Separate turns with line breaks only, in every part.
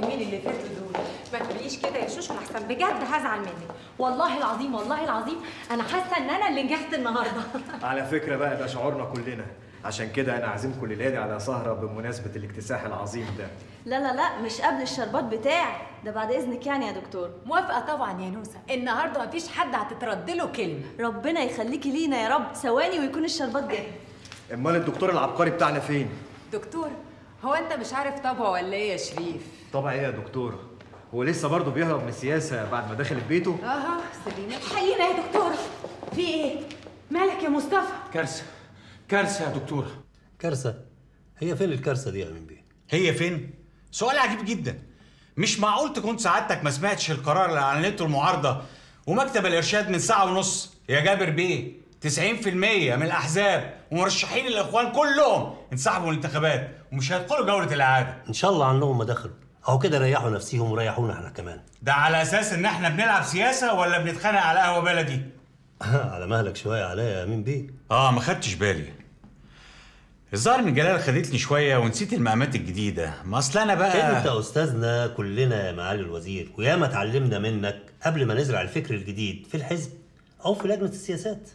اليومين اللي فاتوا دول
ما تقوليش كده يا شوشو لحسن بجد هزعل منك
والله العظيم والله العظيم انا حاسه ان انا اللي نجحت النهارده
على فكرة بقى ده شعورنا كلنا عشان كده أنا عازمكم الليلة على سهرة بمناسبة الاكتساح العظيم ده
لا لا لا مش قبل الشربات بتاعي ده بعد اذنك يعني يا دكتور
موافقه طبعا يا نوسه النهارده مفيش حد هتترد له كلمه
ربنا يخليكي لينا يا رب ثواني ويكون الشربات جاهز
أمال الدكتور العبقري بتاعنا فين؟
دكتور هو انت مش عارف طبعه ولا ايه يا شريف
طبعا إيه يا دكتور؟ هو لسه برضه بيهرب من السياسة بعد ما دخلت بيته؟
اها سليمه
حقيقة يا دكتورة في ايه؟ مالك يا مصطفى؟
كارثه كارثه يا دكتوره
كارثه هي فين الكارثه دي يا امين بيه
هي فين سؤال عجيب جدا مش معقول تكون سعادتك ما سمعتش القرار اللي اعلنته المعارضه ومكتب الارشاد من ساعه ونص يا جابر بيه 90% من الاحزاب ومرشحين الاخوان كلهم انسحبوا من الانتخابات ومش هيدخلوا جوله الاعاده
ان شاء الله عنهم ما دخلوا اهو كده ريحوا نفسيهم وريحونا احنا كمان
ده على اساس ان احنا بنلعب سياسه ولا بنتخانق على قهوه بلدي
على مهلك شويه عليا يا امين بيه
اه ما خدتش بالي الظاهر ان جلال خدتني شويه ونسيت المقامات الجديده ما اصل انا بقى
انت استاذنا كلنا يا معالي الوزير وياما اتعلمنا منك قبل ما نزرع الفكر الجديد في الحزب او في لجنه السياسات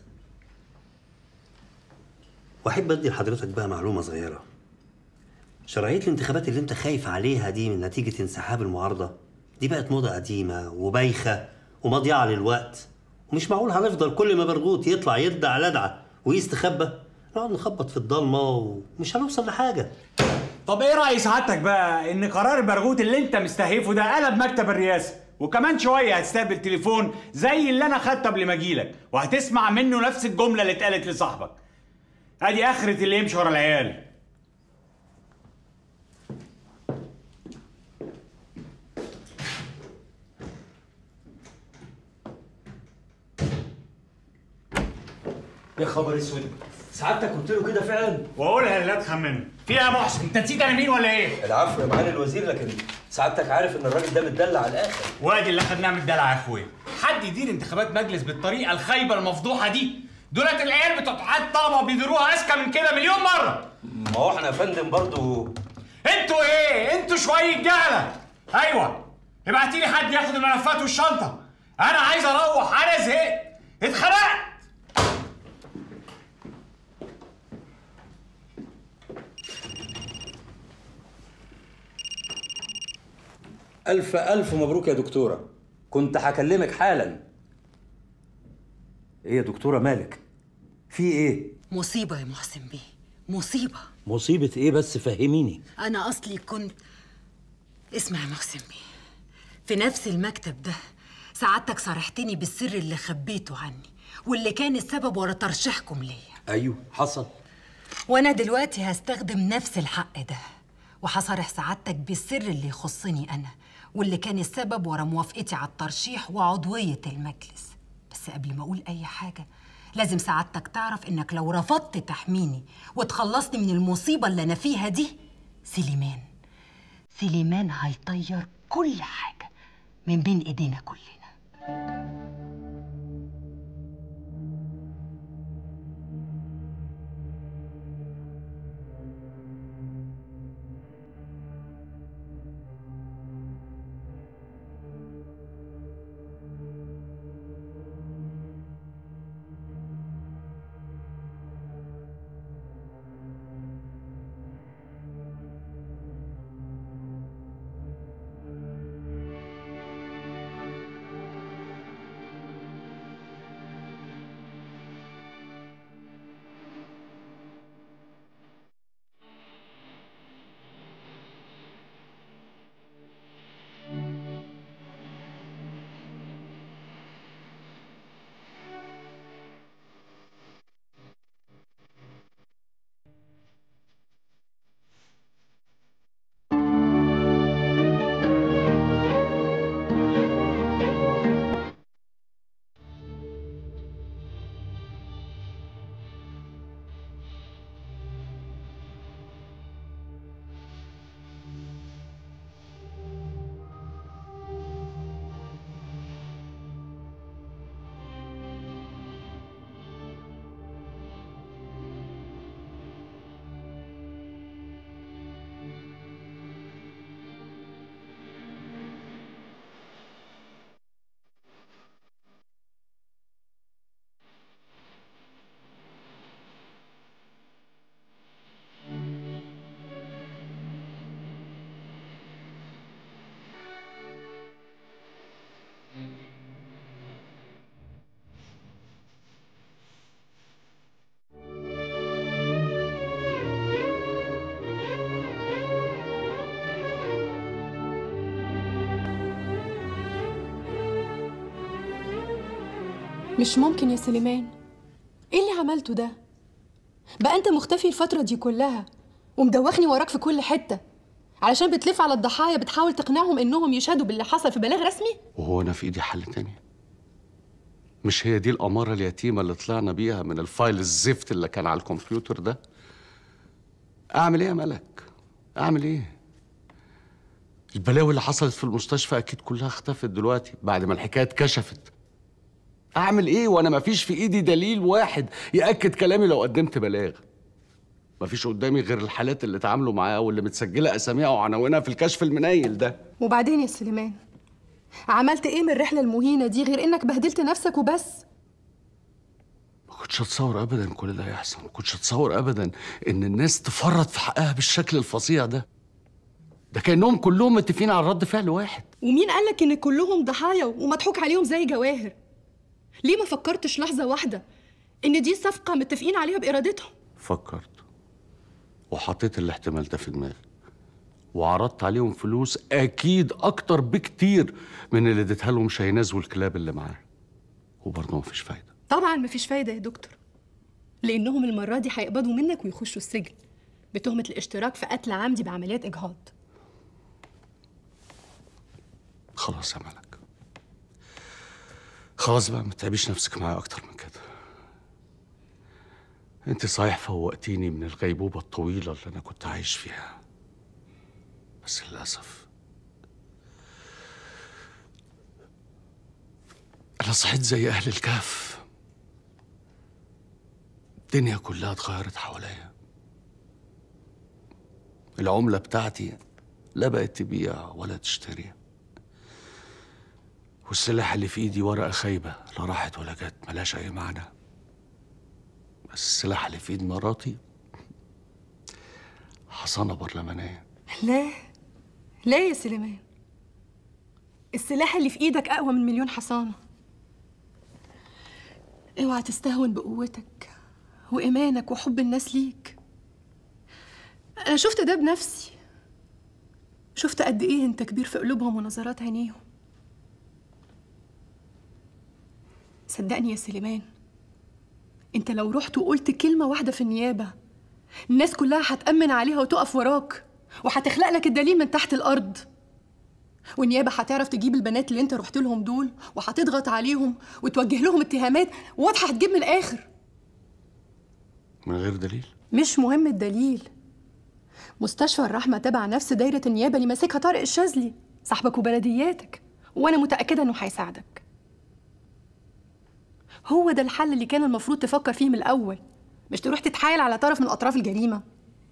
واحب ادي لحضرتك بقى معلومه صغيره شرعيه الانتخابات اللي انت خايف عليها دي من نتيجه انسحاب المعارضه دي بقت موضه قديمه وبايخه ومضيعه للوقت ومش معقول هنفضل كل ما برغوت يطلع يدعى لدعه ويستخبى نقعد نخبط في الضلمه ومش هنوصل لحاجه
طب ايه راي سعادتك بقى ان قرار البرغوت اللي انت مستهيفه ده قلب مكتب الرئاسه وكمان شويه هتستقبل تليفون زي اللي انا خدته قبل ما اجيلك وهتسمع منه نفس الجمله اللي اتقالت لصاحبك ادي اخره اللي يمشي ورا العيال
يا خبر اسود سعادتك قلت له كده فعلا
واقولها اللي اتخن منه فيها يا محسن انت نسيت انا مين ولا ايه
العفو يا معالي الوزير لكن سعادتك عارف ان الراجل ده متدلع على الاخر
وادي اللي اخدناه من الدلع يا اخويا حد يدير انتخابات مجلس بالطريقه الخايبه المفضوحه دي دولت العيال بتوع اتحاد الطلبه بيديروها اذكى من كده مليون مره
ما هو احنا يا فندم برضو
انتوا ايه انتوا شويه جهله ايوه ابعتي لي حد ياخد الملفات والشنطه انا عايز اروح انا زهقت اتخنقت
الف الف مبروك يا دكتوره كنت هكلمك حالا ايه يا دكتوره مالك في ايه
مصيبه يا محسن بيه مصيبه
مصيبه ايه بس فهميني
انا اصلي كنت اسمع يا محسن بيه في نفس المكتب ده سعادتك صارحتني بالسر اللي خبيته عني واللي كان السبب ورا ترشيحكم ليا
ايوه حصل
وانا دلوقتي هستخدم نفس الحق ده وهصارح سعادتك بالسر اللي يخصني انا واللي كان السبب ورا موافقتي على الترشيح وعضوية المجلس بس قبل ما اقول اي حاجة لازم سعادتك تعرف انك لو رفضت تحميني وتخلصني من المصيبة اللي انا فيها دي سليمان سليمان هيطير كل حاجة من بين ايدينا كلنا
مش ممكن يا سليمان ايه اللي عملته ده بقى انت مختفي الفترة دي كلها ومدوخني وراك في كل حتة علشان بتلف على الضحايا بتحاول تقنعهم انهم يشهدوا باللي حصل في بلاغ رسمي
وهو انا في ايدي حل تاني مش هي دي الاماره اليتيمه اللي طلعنا بيها من الفايل الزفت اللي كان على الكمبيوتر ده اعمل ايه يا ملك اعمل ايه البلاوي اللي حصلت في المستشفى اكيد كلها اختفت دلوقتي بعد ما الحكايه اتكشفت اعمل ايه وانا مفيش في ايدي دليل واحد ياكد كلامي لو قدمت بلاغ مفيش قدامي غير الحالات اللي اتعاملوا معاها واللي متسجله اساميها وعناوينها في الكشف المنيل ده
وبعدين يا سليمان عملت ايه من الرحلة المهينة دي غير انك بهدلت نفسك وبس
ما كنتش اتصور ابدا كل ده يحصل ما كنتش اتصور ابدا ان الناس تفرط في حقها بالشكل الفظيع ده ده كانهم كلهم متفقين على رد فعل واحد
ومين قالك ان كلهم ضحايا ومضحوك عليهم زي جواهر ليه ما فكرتش لحظة واحدة ان دي صفقة متفقين عليها بارادتهم
فكرت وحطيت الاحتمال ده في دماغي وعرضت عليهم فلوس اكيد اكتر بكتير من اللي اديتها لهم شاهيناز والكلاب اللي معاه وبرضه مفيش فايده
طبعا مفيش فايدة يا دكتور لانهم المرة دي هيقبضوا منك ويخشوا السجن بتهمة الاشتراك في قتل عمدي بعمليات اجهاض
خلاص يا ملك خلاص بقى ما تتعبيش نفسك معايا اكتر من كده انت صحيح فوقتيني من الغيبوبه الطويله اللي انا كنت عايش فيها بس للاسف انا صحيت زي اهل الكهف الدنيا كلها اتغيرت حواليا العمله بتاعتي لا بقت تبيع ولا تشتري والسلاح اللي في ايدي ورقه خايبه لا راحت ولا جت ملهاش اي معنى بس السلاح اللي في ايد مراتي حصانه برلمانيه
لا لا يا سليمان السلاح اللي في ايدك اقوى من مليون حصانه اوعى تستهون بقوتك وايمانك وحب الناس ليك انا شفت ده بنفسي شفت قد ايه انت كبير في قلوبهم ونظرات عينيهم صدقني يا سليمان انت لو رحت وقلت كلمه واحده في النيابه الناس كلها هتأمن عليها وتقف وراك وهتخلق لك الدليل من تحت الأرض والنيابة هتعرف تجيب البنات اللي انت رحت لهم دول وهتضغط عليهم وتوجه لهم اتهامات واضحة هتجيب من الآخر
من غير دليل
مش مهم الدليل مستشفى الرحمة تبع نفس دايرة النيابة اللي ماسكها طارق الشاذلي صاحبك وبلدياتك وأنا متأكدة إنه هيساعدك هو ده الحل اللي كان المفروض تفكر فيه من الأول مش تروح تتحايل على طرف من أطراف الجريمة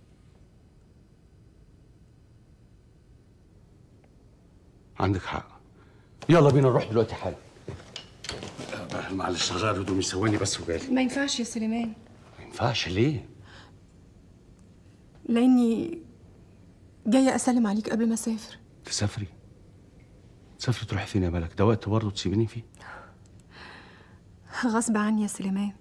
عندك حق يلا بينا نروح دلوقتي حالا آه، معلش هغير هدومي ثواني بس وجاي
ما ينفعش يا سليمان
ما ينفعش ليه
لأني جاية أسلم عليك قبل ما أسافر
تسافري تسافري تروحي فين يا ملك ده وقت برضه تسيبيني فيه
غصب عني يا سليمان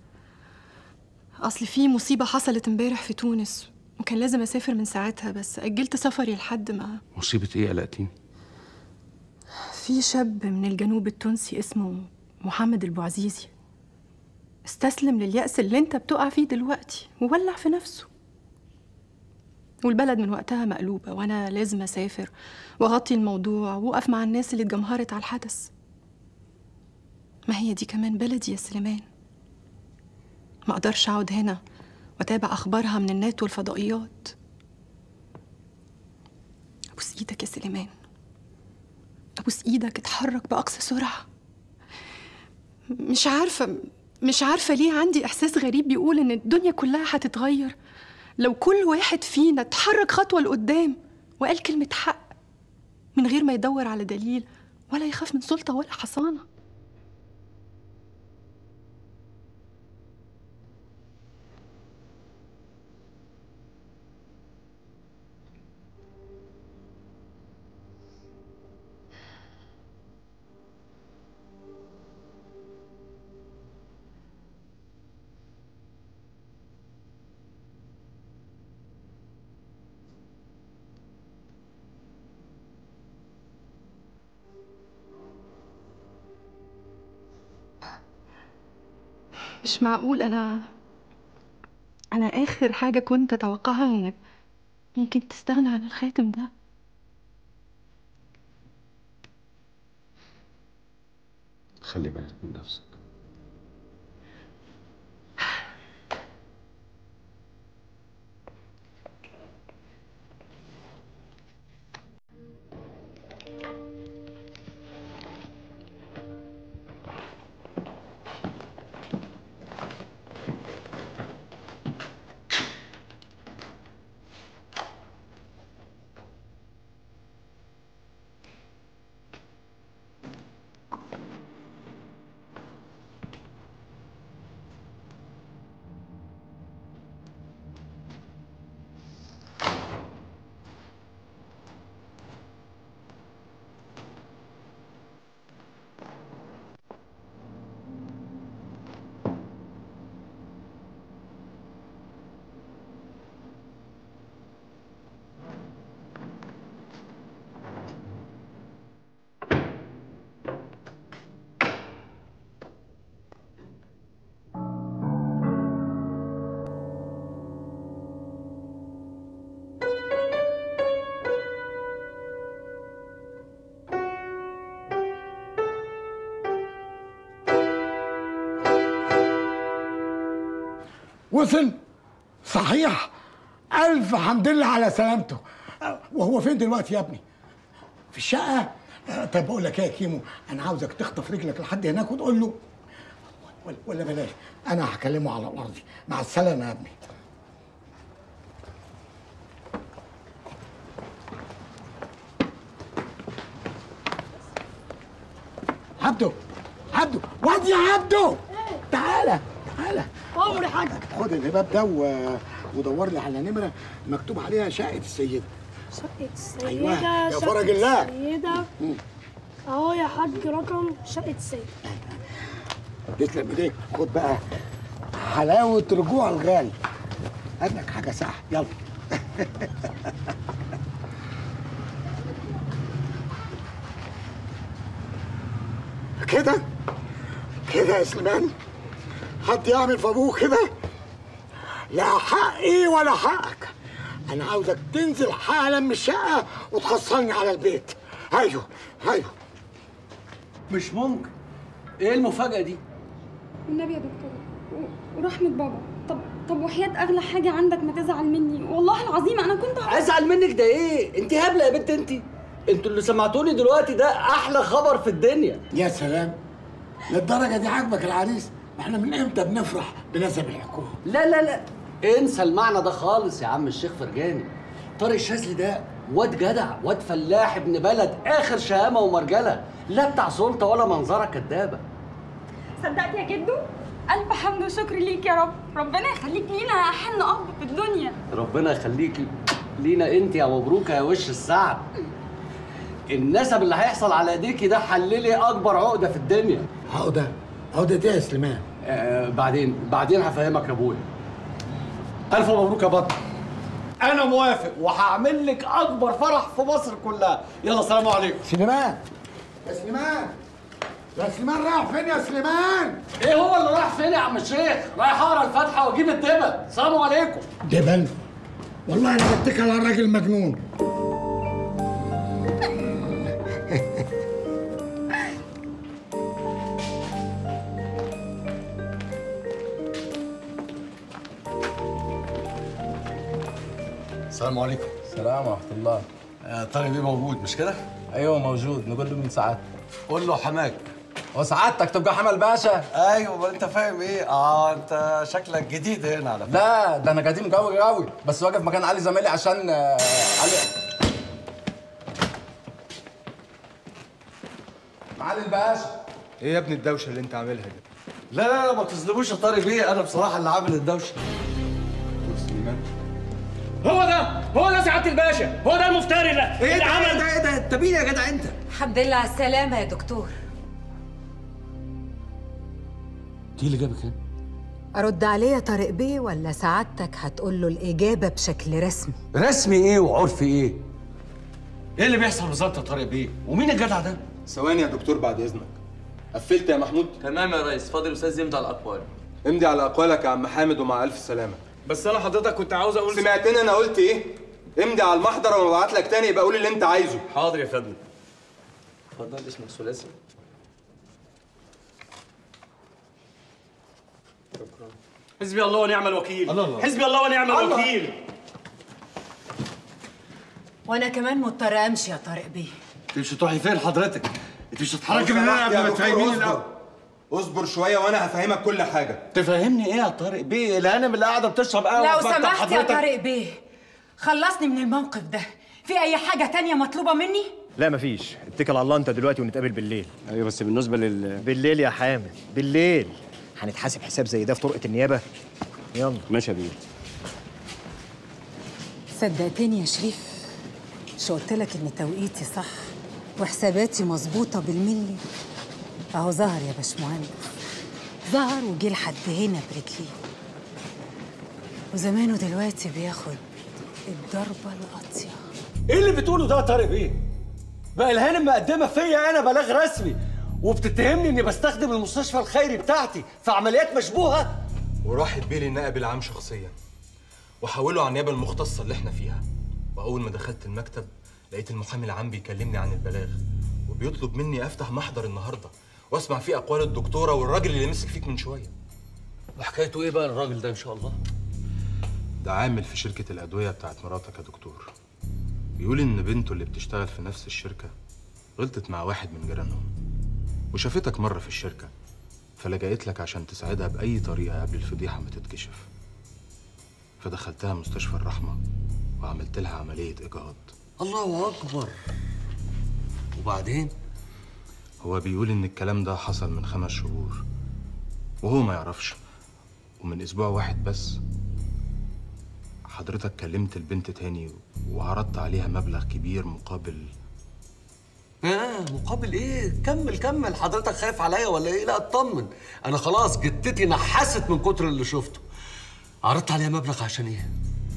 أصل في مصيبة حصلت امبارح في تونس وكان لازم أسافر من ساعتها بس أجلت سفري لحد ما
مصيبه ايه قلقتيني
في شاب من الجنوب التونسي اسمه محمد البوعزيزي استسلم لليأس اللي انت بتقع فيه دلوقتي وولع في نفسه والبلد من وقتها مقلوبة وأنا لازم أسافر وأغطي الموضوع وأقف مع الناس اللي اتجمهرت على الحدث ما هي دي كمان بلدي يا سليمان ما أقدرش أقعد هنا وأتابع أخبارها من النت والفضائيات أبوس إيدك يا سليمان أبوس إيدك اتحرك بأقصى سرعة مش عارفة مش عارفة ليه عندي إحساس غريب بيقول إن الدنيا كلها هتتغير لو كل واحد فينا اتحرك خطوة لقدام وقال كلمة حق من غير ما يدور على دليل ولا يخاف من سلطة ولا حصانة مش معقول انا انا اخر حاجه كنت اتوقعها انك ممكن تستغنى عن الخاتم ده
خلي بالك من نفسك
وصل صحيح ألف حمد لله على سلامته أه، وهو فين دلوقتي يا ابني؟ في الشقة؟ أه، طب بقول لك ايه يا كيمو أنا عاوزك تخطف رجلك لحد هناك وتقول له ولا, ولا بلاش أنا هكلمه على الأرض مع السلامة يا ابني عبده عبده واد يا عبده تعالى تعالى
عمري يا حاج
خد الباب ده و... ودور لي على نمره مكتوب عليها شقه السيده
شقة السيدة
أيوة، يا
شقة
فرج الله.
السيدة
مم.
اهو يا حاج رقم شقة السيدة
تسلم ايديك خد بقى حلاوه رجوع الغالي هات لك حاجه صح يلا كده كده يا سليمان حد يعمل في ابوه كده لا حقي ولا حقك انا عاوزك تنزل حالا من الشقه وتحصلني على البيت ايوه ايوه
مش ممكن ايه المفاجأة دي؟
والنبي يا دكتور و- ورحمة بابا طب طب وحياة أغلى حاجة عندك ما تزعل مني والله العظيم أنا كنت هروح-
ازعل منك ده ايه؟ انت هبلة يا بنت انت انتوا اللي سمعتوني دلوقتي ده احلى خبر في الدنيا
يا سلام للدرجه دي عاجبك العريس ما احنا من امتى بنفرح بنسب الحكومه
لا لا لا انسى المعنى ده خالص يا عم الشيخ فرجاني طارق الشاذلي ده واد جدع واد فلاح ابن بلد اخر شهامه ومرجله لا بتاع سلطه ولا منظره كدابه
صدقت يا جدو ألف حمد وشكر ليك يا رب ربنا يخليك لينا أحن أب في الدنيا
ربنا يخليكي لينا انت يا مبروكه يا وش السعد النسب اللي هيحصل على ايديكي ده حللي اكبر عقده في الدنيا
عقده عقده ايه يا سليمان
آه بعدين بعدين هفهمك يا ابويا الف مبروك يا بطل انا موافق وهعمل لك اكبر فرح في مصر كلها يلا سلام عليكم
سليمان يا سليمان يا سليمان رايح فين يا سليمان
ايه هو اللي رايح فين يا عم الشيخ رايح اقرا الفاتحه واجيب الدبل سلام عليكم
دبل والله انا بتكل على الراجل مجنون
السلام عليكم
السلام ورحمة الله
آه طارق بيه موجود مش كده؟
أيوه موجود نقول له مين سعادتك
قول له حماك
وسعادتك تبقى حمل باشا
ايوه ما انت فاهم ايه؟ اه انت شكلك جديد هنا على فكره
لا ده أنا قديم قوي قوي بس واقف مكان علي زميلي عشان آه، علي معالي الباشا
ايه يا ابني الدوشه اللي انت عاملها دي
لا لا لا ما تظلموش يا طارق بيه انا بصراحه اللي عامل الدوشه
سليمان
هو ده هو ده سعاده الباشا هو ده المفتري ده
ايه
اللي
ده
عمل
ايه ده ايه ده انت مين يا جدع انت؟
الحمد لله على السلامة يا دكتور
دي اللي جابك هنا
أرد عليه يا طارق بيه ولا سعادتك هتقول له الإجابة بشكل رسمي
رسمي ايه وعرفي ايه؟
ايه اللي بيحصل بالظبط يا طارق بيه؟ ومين الجدع ده؟
ثواني يا دكتور بعد اذنك قفلت يا محمود
تمام يا ريس فاضل استاذ يمضي على الاقوال
امضي على اقوالك يا عم حامد ومع الف سلامه
بس انا حضرتك كنت عاوز اقول
سمعتني انا قلت ايه امضي على المحضر وما ابعت لك تاني يبقى قول اللي انت عايزه
حاضر يا فندم
اتفضل اسمك ثلاثي
حسبي الله ونعم الوكيل
الله الله.
حسبي الله ونعم
الله.
الوكيل
وانا كمان مضطره امشي يا طارق بيه
انت مش هتروحي فين حضرتك؟ انت مش
لو سمحت يا دكتور اصبر. اصبر شويه وانا هفهمك كل حاجه
تفهمني ايه يا طارق بيه؟ الهانم اللي قاعده بتشرب قهوه
لو
في مكتب
سمحت يا
حضرتك.
طارق بيه خلصني من الموقف ده في اي حاجه تانية مطلوبه مني
لا مفيش اتكل على الله انت دلوقتي ونتقابل بالليل
ايوه بس بالنسبه لل
بالليل يا حامد بالليل هنتحاسب حساب زي ده في طرقه النيابه يلا
ماشي يا بيه
صدقتني يا شريف مش قلت لك ان توقيتي صح وحساباتي مظبوطه بالملي اهو ظهر يا باشمهندس ظهر وجه لحد هنا برجليه وزمانه دلوقتي بياخد الضربه القاطعه
ايه اللي بتقوله ده يا طارق بيه؟ بقى الهانم مقدمه فيا انا بلاغ رسمي وبتتهمني اني بستخدم المستشفى الخيري بتاعتي في عمليات مشبوهه
وراحت بيه للنائب العام شخصيا وحوله على النيابه المختصه اللي احنا فيها واول ما دخلت المكتب لقيت المحامي العام بيكلمني عن البلاغ وبيطلب مني افتح محضر النهارده واسمع فيه اقوال الدكتوره والراجل اللي مسك فيك من شويه
وحكايته ايه بقى الراجل ده ان شاء الله؟
ده عامل في شركه الادويه بتاعت مراتك يا دكتور بيقول ان بنته اللي بتشتغل في نفس الشركه غلطت مع واحد من جيرانهم وشافتك مره في الشركه فلجأت لك عشان تساعدها باي طريقه قبل الفضيحه ما تتكشف فدخلتها مستشفى الرحمه وعملت لها عمليه اجهاض
الله اكبر وبعدين
هو بيقول ان الكلام ده حصل من خمس شهور وهو ما يعرفش ومن اسبوع واحد بس حضرتك كلمت البنت تاني وعرضت عليها مبلغ كبير مقابل
اه مقابل ايه؟ كمل كمل حضرتك خايف عليا ولا ايه؟ لا اطمن انا خلاص جتتي نحست من كتر اللي شفته عرضت عليها مبلغ عشان ايه؟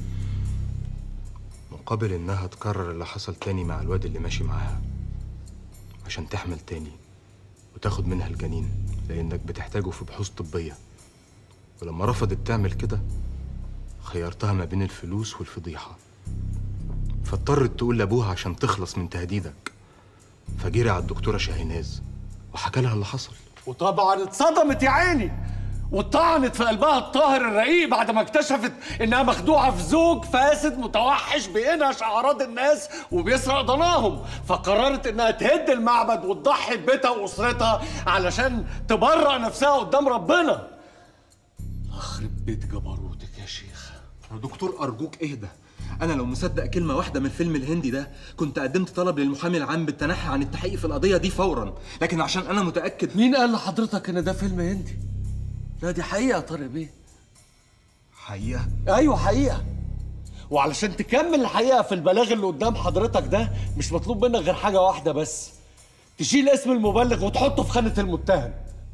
مقابل انها تكرر اللي حصل تاني مع الواد اللي ماشي معاها عشان تحمل تاني وتاخد منها الجنين لانك بتحتاجه في بحوث طبيه ولما رفضت تعمل كده خيرتها ما بين الفلوس والفضيحه فاضطرت تقول لابوها عشان تخلص من تهديدك فجري على الدكتوره شاهيناز وحكى لها اللي حصل
وطبعا اتصدمت يا عيني وطعنت في قلبها الطاهر الرقيق بعد ما اكتشفت انها مخدوعه في زوج فاسد متوحش بينهش اعراض الناس وبيسرق ضناهم فقررت انها تهد المعبد وتضحي ببيتها واسرتها علشان تبرأ نفسها قدام ربنا اخرب بيت جبروتك يا شيخ
يا دكتور ارجوك اهدى انا لو مصدق كلمه واحده من الفيلم الهندي ده كنت قدمت طلب للمحامي العام بالتنحي عن التحقيق في القضيه دي فورا لكن عشان انا متاكد
مين قال لحضرتك ان ده فيلم هندي لا دي حقيقه يا طارق بيه
حقيقه
ايوه حقيقه وعلشان تكمل الحقيقه في البلاغ اللي قدام حضرتك ده مش مطلوب منك غير حاجه واحده بس تشيل اسم المبلغ وتحطه في خانه المتهم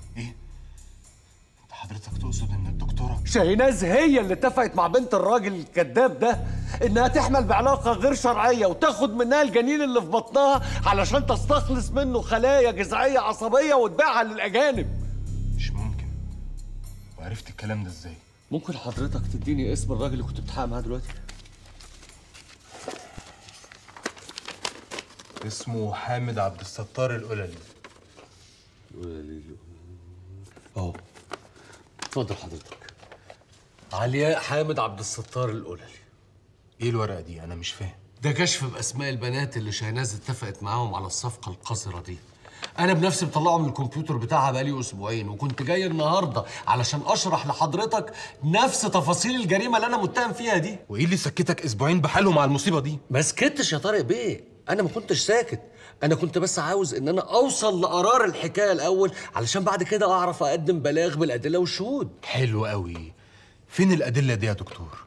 حضرتك تقصد ان الدكتوره
شاهيناز هي اللي اتفقت مع بنت الراجل الكذاب ده انها تحمل بعلاقه غير شرعيه وتاخد منها الجنين اللي في بطنها علشان تستخلص منه خلايا جذعيه عصبيه وتبيعها للاجانب
وعرفت الكلام ده ازاي
ممكن حضرتك تديني اسم الراجل اللي كنت بتحقق معاه دلوقتي
اسمه حامد عبد الستار القللي
اهو اتفضل حضرتك علياء حامد عبد الستار القللي
ايه الورقه دي انا مش فاهم
ده كشف باسماء البنات اللي شاهناز اتفقت معاهم على الصفقه القذره دي انا بنفسي مطلعه من الكمبيوتر بتاعها بقالي اسبوعين وكنت جاي النهارده علشان اشرح لحضرتك نفس تفاصيل الجريمه اللي انا متهم فيها دي
وايه اللي سكتك اسبوعين بحالهم على المصيبه دي
ما سكتش يا طارق بيه انا ما كنتش ساكت انا كنت بس عاوز ان انا اوصل لقرار الحكايه الاول علشان بعد كده اعرف اقدم بلاغ بالادله والشهود
حلو قوي فين الادله دي يا دكتور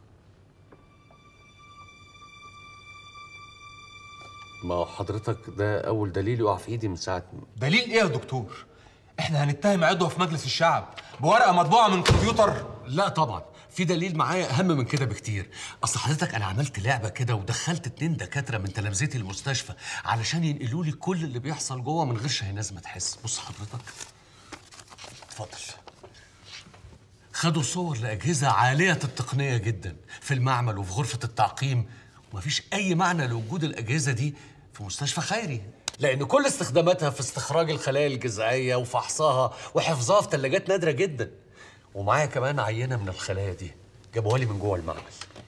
ما هو حضرتك ده اول دليل يقع في ايدي من ساعه ما
دليل ايه يا دكتور احنا هنتهم عضو في مجلس الشعب بورقه مطبوعه من كمبيوتر
لا طبعا في دليل معايا اهم من كده بكتير اصل حضرتك انا عملت لعبه كده ودخلت اتنين دكاتره من تلامذتي المستشفى علشان ينقلوا لي كل اللي بيحصل جوه من غير شاهناز ما تحس بص حضرتك اتفضل خدوا صور لاجهزه عاليه التقنيه جدا في المعمل وفي غرفه التعقيم ومفيش اي معنى لوجود الاجهزه دي في مستشفى خيري لان كل استخداماتها في استخراج الخلايا الجذعيه وفحصها وحفظها في ثلاجات نادره جدا ومعايا كمان عينه من الخلايا دي جابوها لي من جوه المعمل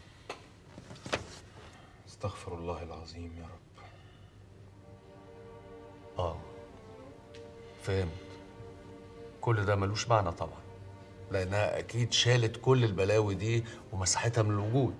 استغفر الله العظيم يا رب
اه فهمت كل ده ملوش معنى طبعا لانها اكيد شالت كل البلاوي دي ومسحتها من الوجود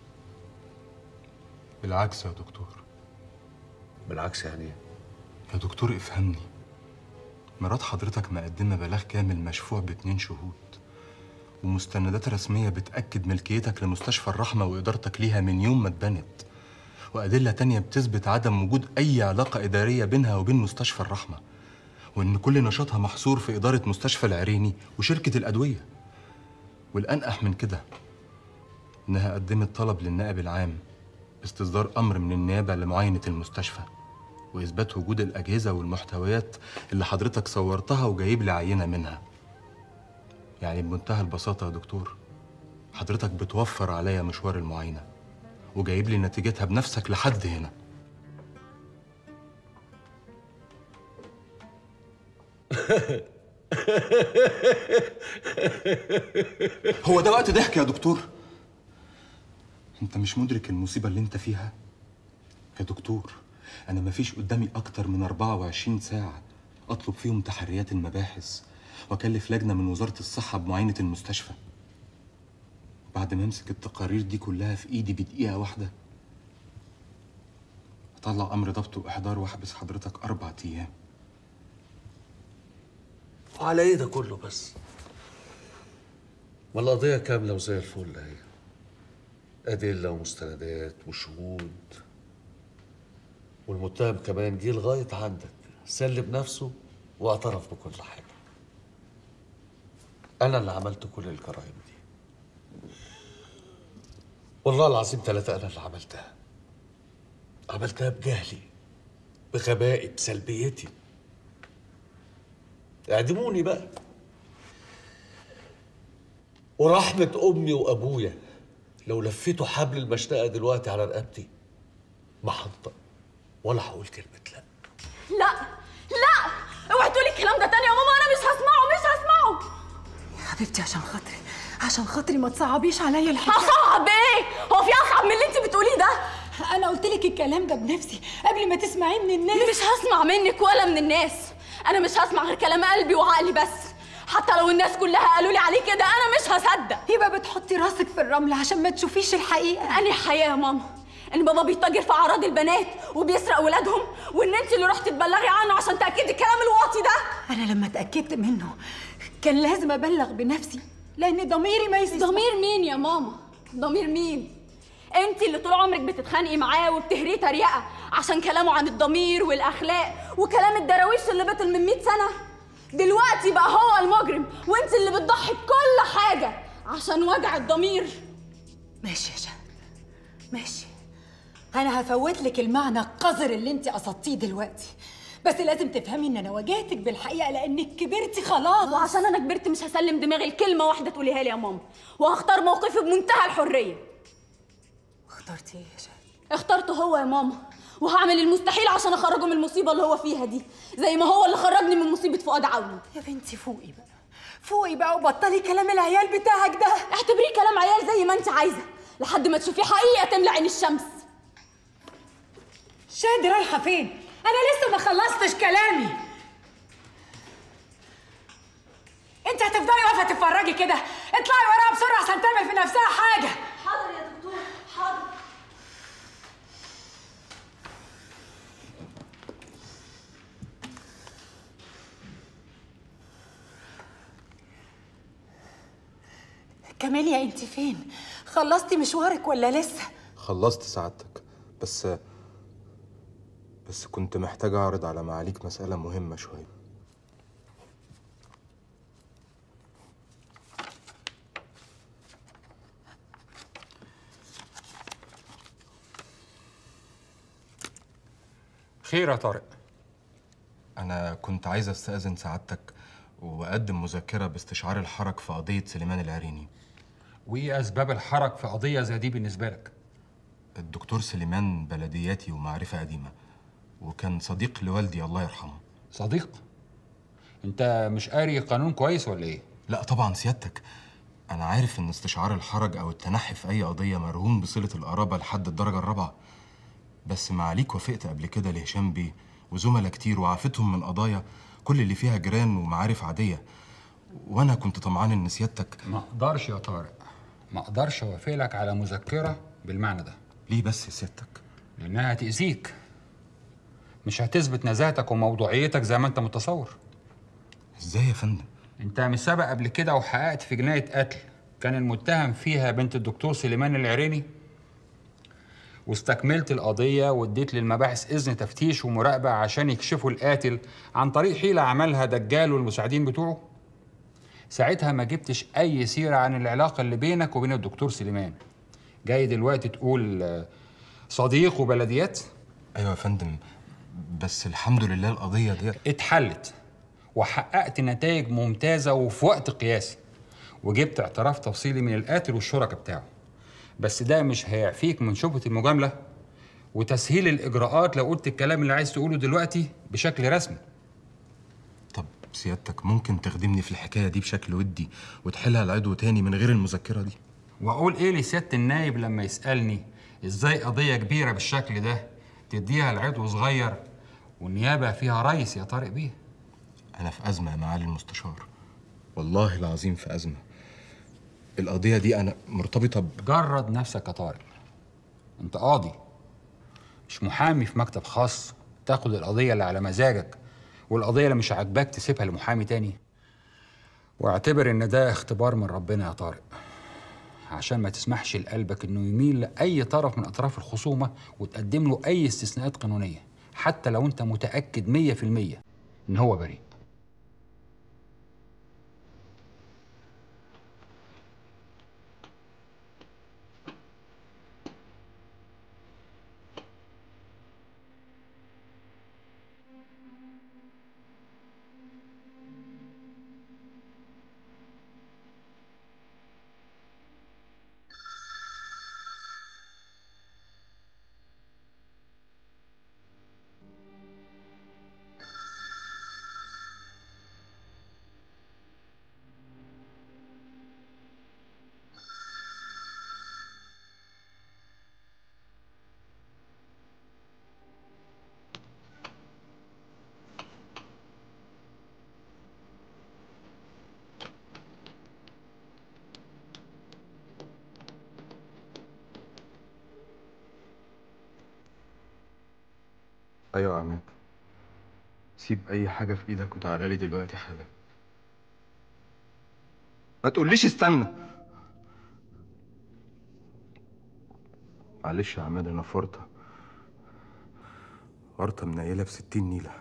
بالعكس يا دكتور
بالعكس يعني ايه
يا دكتور افهمني مرات حضرتك مقدمة بلاغ كامل مشفوع باتنين شهود ومستندات رسمية بتأكد ملكيتك لمستشفى الرحمة وإدارتك ليها من يوم ما اتبنت وأدلة تانية بتثبت عدم وجود أي علاقة إدارية بينها وبين مستشفى الرحمة وإن كل نشاطها محصور في إدارة مستشفى العريني وشركة الأدوية والأنقح من كده إنها قدمت طلب للنائب العام باستصدار أمر من النيابة لمعاينة المستشفى وإثبات وجود الأجهزة والمحتويات اللي حضرتك صورتها وجايب لي عينة منها يعني بمنتهى البساطة يا دكتور حضرتك بتوفر عليا مشوار المعاينة وجايب لي نتيجتها بنفسك لحد هنا هو ده وقت ضحك يا دكتور انت مش مدرك المصيبة اللي انت فيها يا دكتور انا مفيش قدامي اكتر من 24 ساعة اطلب فيهم تحريات المباحث واكلف لجنة من وزارة الصحة بمعاينة المستشفى بعد ما امسك التقارير دي كلها في ايدي بدقيقة واحدة اطلع امر ضبط واحضار واحبس حضرتك اربع ايام
وعلى ايه ده كله بس ما القضية كاملة وزي الفل اهي أدلة ومستندات وشهود والمتهم كمان جه لغاية عندك سلم نفسه واعترف بكل حاجة أنا اللي عملت كل الجرائم دي والله العظيم ثلاثة أنا اللي عملتها عملتها بجهلي بغبائي بسلبيتي اعدموني بقى ورحمة أمي وأبويا لو لفيتوا حبل المشنقة دلوقتي على رقبتي ما هنطق ولا هقول كلمة لا
لا لا اوعي تقولي الكلام ده تاني يا ماما انا مش هسمعه مش هسمعه
حبيبتي عشان خاطري عشان خاطري ما تصعبيش عليا الحكايه
اصعب ايه هو في اصعب من اللي انت بتقوليه ده
انا قلت لك الكلام ده بنفسي قبل ما تسمعيه من الناس
مش هسمع منك ولا من الناس انا مش هسمع غير كلام قلبي وعقلي بس حتى لو الناس كلها قالوا لي عليه كده انا مش هصدق
يبقى بتحطي راسك في الرمل عشان ما تشوفيش الحقيقه
انهي حقيقه يا ماما ان بابا بيتاجر في اعراض البنات وبيسرق ولادهم وان انت اللي رحتي تبلغي عنه عشان تاكدي الكلام الواطي ده
انا لما اتاكدت منه كان لازم ابلغ بنفسي لان ضميري ما يسمح
ضمير مين يا ماما ضمير مين انت اللي طول عمرك بتتخانقي معاه وبتهريه تريقه عشان كلامه عن الضمير والاخلاق وكلام الدراويش اللي بطل من 100 سنه دلوقتي بقى هو المجرم وانت اللي بتضحي بكل حاجه عشان وجع الضمير
ماشي يا شهد ماشي انا هفوت لك المعنى القذر اللي انت قصدتيه دلوقتي بس لازم تفهمي ان انا واجهتك بالحقيقه لانك كبرتي خلاص
وعشان انا كبرت مش هسلم دماغي لكلمه واحده تقوليها لي يا ماما وهختار موقفي بمنتهى الحريه
اخترتي ايه يا شهد
اخترته هو يا ماما وهعمل المستحيل عشان اخرجه من المصيبه اللي هو فيها دي زي ما هو اللي خرجني من مصيبه فؤاد عوني
يا بنتي فوقي بقى فوقي بقى وبطلي كلام العيال بتاعك ده
اعتبريه كلام عيال زي ما انت عايزه لحد ما تشوفي حقيقه تملى عين الشمس
شادي رايحه فين انا لسه ما خلصتش كلامي انت هتفضلي واقفه تتفرجي كده اطلعي وراها بسرعه عشان تعمل في نفسها حاجه
حاضر يا دكتور حاضر
كاميليا انت فين خلصتي مشوارك ولا لسه
خلصت سعادتك بس بس كنت محتاج اعرض على معاليك مسألة مهمة شوية
خير يا طارق
انا كنت عايز استأذن سعادتك وأقدم مذكرة باستشعار الحرج في قضية سليمان العريني
وايه اسباب الحرج في قضيه زي دي بالنسبه لك
الدكتور سليمان بلدياتي ومعرفة قديمة وكان صديق لوالدي الله يرحمه
صديق انت مش قاري قانون كويس ولا ايه
لا طبعا سيادتك أنا عارف إن استشعار الحرج أو التنحي في أي قضية مرهون بصلة القرابة لحد الدرجة الرابعة بس معاليك وافقت قبل كده لهشام بيه وزملاء كتير وعافتهم من قضايا كل اللي فيها جيران ومعارف عادية وأنا كنت طمعان إن سيادتك
ما اقدرش يا طارق ما اقدرش اوافق لك على مذكره بالمعنى ده
ليه بس يا سيادتك
لانها هتاذيك مش هتثبت نزاهتك وموضوعيتك زي ما انت متصور
ازاي يا فندم
انت مش سبق قبل كده وحققت في جنايه قتل كان المتهم فيها بنت الدكتور سليمان العريني واستكملت القضية واديت للمباحث إذن تفتيش ومراقبة عشان يكشفوا القاتل عن طريق حيلة عملها دجال والمساعدين بتوعه ساعتها ما جبتش أي سيرة عن العلاقة اللي بينك وبين الدكتور سليمان جاي دلوقتي تقول آه، صديق وبلديات
أيوة يا فندم بس الحمد لله القضية دي
اتحلت وحققت نتائج ممتازة وفي وقت قياسي وجبت اعتراف تفصيلي من القاتل والشركاء بتاعه بس ده مش هيعفيك من شبهة المجاملة وتسهيل الإجراءات لو قلت الكلام اللي عايز تقوله دلوقتي بشكل رسمي
سيادتك ممكن تخدمني في الحكاية دي بشكل ودي وتحلها العضو تاني من غير المذكرة دي
وأقول إيه لسيادة النايب لما يسألني إزاي قضية كبيرة بالشكل ده تديها لعضو صغير والنيابة فيها رئيس يا طارق بيه
أنا في أزمة يا معالي المستشار والله العظيم في أزمة القضية دي أنا مرتبطة ب...
جرد نفسك يا طارق انت قاضي مش محامي في مكتب خاص تاخد القضية اللي على مزاجك والقضية اللي مش عاجباك تسيبها لمحامي تاني واعتبر ان ده اختبار من ربنا يا طارق عشان ما تسمحش لقلبك انه يميل لأي طرف من أطراف الخصومة وتقدم له أي استثناءات قانونية حتى لو انت متأكد مية في المية ان هو بريء
أيوة يا عماد سيب أي حاجة في إيدك وتعالى لي دلوقتي حالا ما تقوليش استنى معلش يا عماد أنا في ورطة ورطة منيلة في ستين نيلة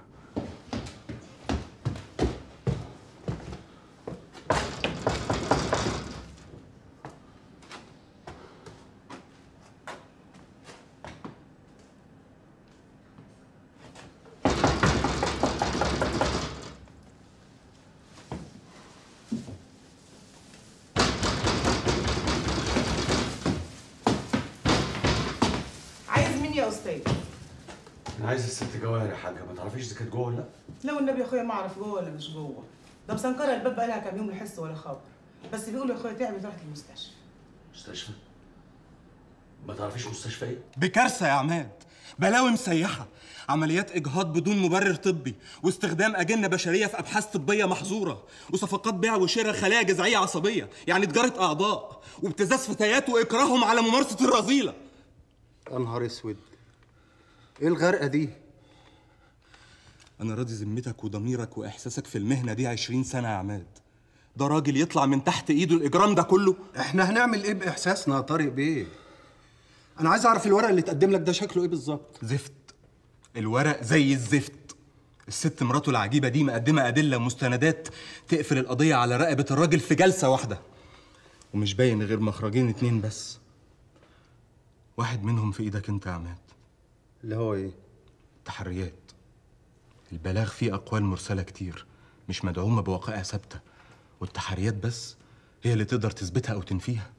عايز مين يا استاذ
انا عايز الست جواهر يا حاجه ما تعرفيش اذا كانت جوه ولا لا
لو النبي يا اخويا ما اعرف جوه ولا مش جوه ده مسنكره الباب بقالها كام يوم لا حس ولا خبر بس بيقولوا يا اخويا تعبت راحت المستشفى
مستشفى ما تعرفيش مستشفى ايه
بكارثة يا عماد بلاوي مسيحة عمليات إجهاض بدون مبرر طبي واستخدام أجنة بشرية في أبحاث طبية محظورة وصفقات بيع وشراء خلايا جذعية عصبية يعني تجارة أعضاء وابتزاز فتيات وإكراههم على ممارسة الرذيلة
يا نهار اسود ايه الغرقه دي
أنا راضي ذمتك وضميرك وإحساسك في المهنة دي عشرين سنة يا عماد ده راجل يطلع من تحت إيده الإجرام ده كله
احنا هنعمل ايه باحساسنا يا طارق بيه انا عايز اعرف الورق اللي اتقدم لك ده شكله ايه بالظبط
زفت الورق زي الزفت الست مراته العجيبة دي مقدمة أدلة ومستندات تقفل القضية على رقبة الراجل في جلسة واحدة ومش باين غير مخرجين اتنين بس واحد منهم في ايدك انت يا عماد
اللي هو ايه؟
تحريات البلاغ فيه أقوال مرسلة كتير مش مدعومة بواقعها ثابتة والتحريات بس هي اللي تقدر تثبتها أو تنفيها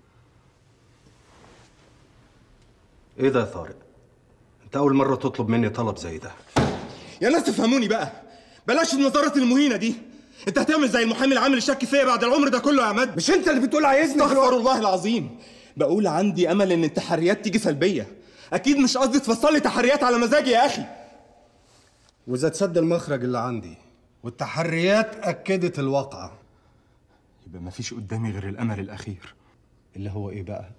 ايه ده يا طارق انت اول مره تطلب مني طلب زي ده
يا ناس تفهموني بقى بلاش النظرات المهينة دي انت هتعمل زي المحامي اللي عامل الشك فيا بعد العمر ده كله يا عماد
مش انت اللي بتقول عايزني
استغفر الله العظيم بقول عندي امل ان التحريات تيجي سلبيه اكيد مش قصدي تفصل لي تحريات على مزاجي يا اخي
واذا تسد المخرج اللي عندي والتحريات اكدت الواقعه
يبقى مفيش قدامي غير الامل الاخير
اللي هو ايه بقى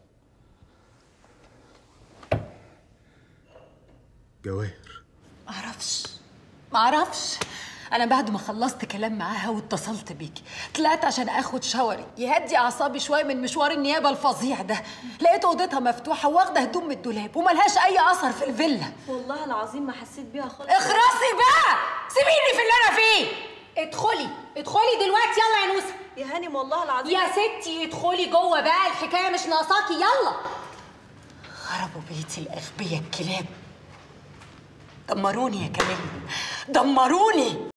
جواهر
معرفش معرفش انا بعد ما خلصت كلام معاها واتصلت بيكي طلعت عشان اخد شاوري يهدي اعصابي شويه من مشوار النيابه الفظيع ده لقيت اوضتها مفتوحه واخده هدوم من الدولاب وملهاش اي اثر في الفيلا
والله العظيم ما حسيت بيها خالص
اخرسي بقى سيبيني في اللي انا فيه ادخلي ادخلي دلوقتي يلا يا نوسه
يا هانم والله العظيم
يا ستي ادخلي جوه بقى الحكايه مش ناقصاكي يلا خربوا بيتي الاغبياء الكلاب دمروني يا كمان دمروني